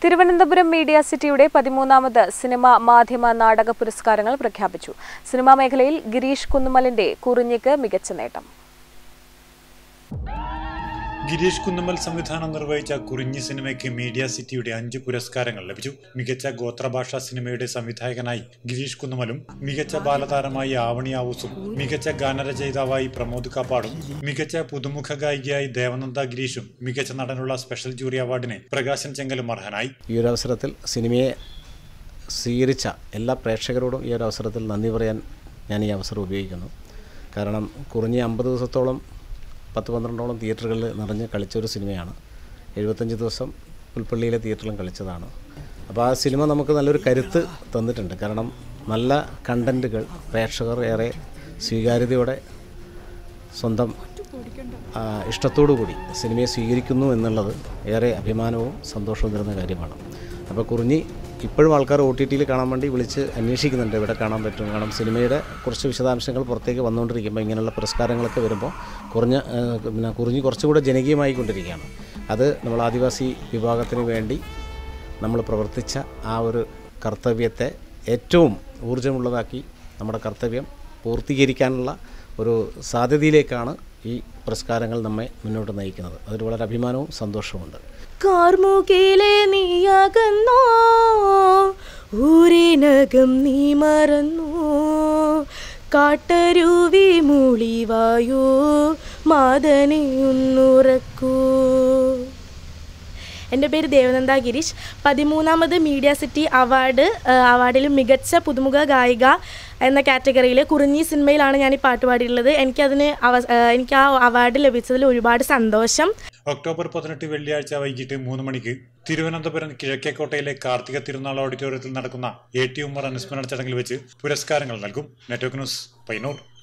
Thiruvananthapuram media സിറ്റിയുടെ പതിമൂന്നാമത് cinema മാധ്യമ നാടക പുരസ്കാരങ്ങൾ പ്രഖ്യാപിച്ചു സിനിമാ മേഖലയിൽ ഗിരീഷ് കുന്നുമലിന്റെ കുറിഞ്ഞിക്ക് മികച്ച നേട്ടം ഗിരീഷ് കുന്നുമ്മൽ സംവിധാനം നിർവഹിച്ച കുറിഞ്ഞി സിനിമയ്ക്ക് മീഡിയ സിറ്റിയുടെ അഞ്ച് പുരസ്കാരങ്ങൾ ലഭിച്ചു മികച്ച ഗോത്രഭാഷാ സിനിമയുടെ സംവിധായകനായി ഗിരീഷ് കുന്നുമലും മികച്ച ബാലതാരമായി ആവണി ആവൂസും മികച്ച ഗാനരചയിതാവായി പ്രമോദ് കാപ്പാടും മികച്ച പുതുമുഖ ഗായികയായി ദേവനന്ദ ഗിരീഷും മികച്ച നടനുള്ള സ്പെഷ്യൽ ജൂറി അവാർഡിന് പ്രകാശൻ ചെങ്കലും അർഹനായി ഈ ഒരു അവസരത്തിൽ സിനിമയെ സ്വീകരിച്ച എല്ലാ പ്രേക്ഷകരോടും ഈ ഒരു അവസരത്തിൽ നന്ദി പറയാൻ ഞാൻ ഈ അവസരം ഉപയോഗിക്കുന്നു കാരണം കുറഞ്ഞ അമ്പത് ദിവസത്തോളം പത്ത് പന്ത്രണ്ടോളം തിയേറ്ററുകളിൽ നിറഞ്ഞ് കളിച്ച ഒരു സിനിമയാണ് എഴുപത്തഞ്ച് ദിവസം പുൽപ്പള്ളിയിലെ തിയേറ്ററിലും കളിച്ചതാണ് അപ്പോൾ ആ സിനിമ നമുക്ക് നല്ലൊരു കരുത്ത് തന്നിട്ടുണ്ട് കാരണം നല്ല കണ്ടൻറ്റുകൾ പ്രേക്ഷകർ ഏറെ സ്വീകാര്യതയോടെ സ്വന്തം ആ, ഇഷ്ടത്തോടു കൂടി സിനിമയെ സ്വീകരിക്കുന്നു എന്നുള്ളത് ഏറെ അഭിമാനവും സന്തോഷവും തരുന്ന കാര്യമാണ് അപ്പോൾ കുറിഞ്ഞി ഇപ്പോഴും ആൾക്കാർ ഒ ടി ടിയിൽ കാണാൻ വേണ്ടി വിളിച്ച് അന്വേഷിക്കുന്നുണ്ട് ഇവിടെ കാണാൻ പറ്റും കാരണം സിനിമയുടെ കുറച്ച് വിശദാംശങ്ങൾ പുറത്തേക്ക് വന്നുകൊണ്ടിരിക്കുമ്പോൾ ഇങ്ങനെയുള്ള പുരസ്കാരങ്ങളൊക്കെ വരുമ്പോൾ കുറഞ്ഞ ആ, പിന്നെ കുറിഞ്ഞി കുറച്ചുകൂടെ ജനകീയമായിക്കൊണ്ടിരിക്കുകയാണ് അത് നമ്മൾ ആദിവാസി വിഭാഗത്തിന് വേണ്ടി നമ്മൾ പ്രവർത്തിച്ച ആ ഒരു കർത്തവ്യത്തെ ഏറ്റവും ഊർജ്ജമുള്ളതാക്കി നമ്മുടെ കർത്തവ്യം പൂർത്തീകരിക്കാനുള്ള ഒരു സാധ്യതയിലേക്കാണ് ഈ പുരസ്കാരങ്ങൾ നമ്മെ മുന്നോട്ട് നയിക്കുന്നത് അതിൽ വളരെ അഭിമാനവും സന്തോഷവുമുണ്ട് കാർമുകിലെ നീയകന്നോ ഊരിനകം നീ മറന്നു കാട്ടരുവി മൂളിവായോ മാതനെ ഒന്നുറക്കൂ എൻ്റെ പേര് ദേവനന്ദ ഗിരീഷ് പതിമൂന്നാമത് മീഡിയ സിറ്റി അവാർഡ് ആ, അവാർഡിൽ മികച്ച പുതുമുഖ ഗായിക എന്ന കാറ്റഗറിയിൽ കുറിഞ്ഞി സിനിമയിലാണ് ഞാൻ ഈ പാട്ട് പാടിയിട്ടുള്ളത് എനിക്കതിന് അവ ആ, എനിക്ക് ആ അവാർഡ് ലഭിച്ചതിൽ ഒരുപാട് സന്തോഷം ഒക്ടോബർ പതിനെട്ട് വെള്ളിയാഴ്ച വൈകിട്ട് മൂന്ന് മണിക്ക് തിരുവനന്തപുരം കിഴക്കേക്കോട്ടയിലെ കാർത്തിക തിരുനാൾ ഓഡിറ്റോറിയത്തിൽ നടക്കുന്ന എ ടി ഉമ്മർ അനുസ്മരണ ചടങ്ങിൽ വെച്ച് പുരസ്കാരങ്ങൾ നൽകും നെറ്റ്വർക്ക് ന്യൂസ് പയ്യന്നൂർ